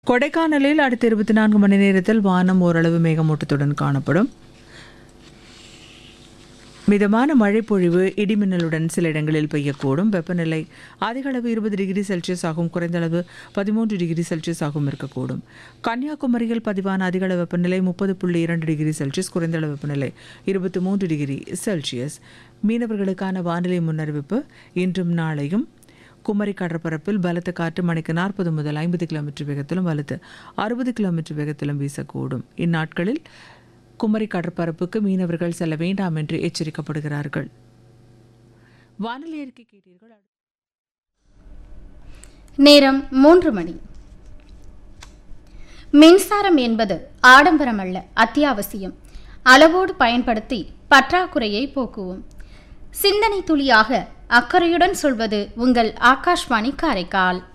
கொடைக்கானலில் அடுத்த இருபத்தி நான்கு மணி நேரத்தில் வானம் ஓரளவு மேகமூட்டத்துடன் காணப்படும் மிதமான மழைப்பொழிவு இடிமின்னலுடன் சில இடங்களில் பெய்யக்கூடும் வெப்பநிலை அதிக அளவு இருபது டிகிரி செல்சியஸ் ஆகும் குறைந்த அளவு பதிமூன்று டிகிரி செல்சியஸ் ஆகும் இருக்கக்கூடும் கன்னியாகுமரியில் பதிவான அதிக அளவு வெப்பநிலை முப்பது புள்ளி இரண்டு டிகிரி செல்சியஸ் குறைந்த அளவு வெப்பநிலை இருபத்தி மூன்று டிகிரி செல்சியஸ் மீனவர்களுக்கான வானிலை முன்னறிவிப்பு இன்றும் நாளையும் குமரி கடற்பரப்பில் பலத்த காற்று மணிக்கு நாற்பது முதல் ஐம்பது கிலோமீட்டர் வேகத்திலும் வலுத்து அறுபது கிலோமீட்டர் வேகத்திலும் வீசக்கூடும் இந்நாட்களில் குமரி கடற்பரப்புக்கு மீனவர்கள் செல்ல வேண்டாம் என்று எச்சரிக்கப்படுகிறார்கள் வானிலை அறிக்கை கேட்டீர்கள் நேரம் மூன்று மணி மின்சாரம் என்பது ஆடம்பரம் அல்ல அத்தியாவசியம் அளவோடு பயன்படுத்தி பற்றாக்குறையை போக்குவோம் சிந்தனை துளியாக அக்கறையுடன் சொல்வது உங்கள் ஆகாஷ்வாணி காரைக்கால்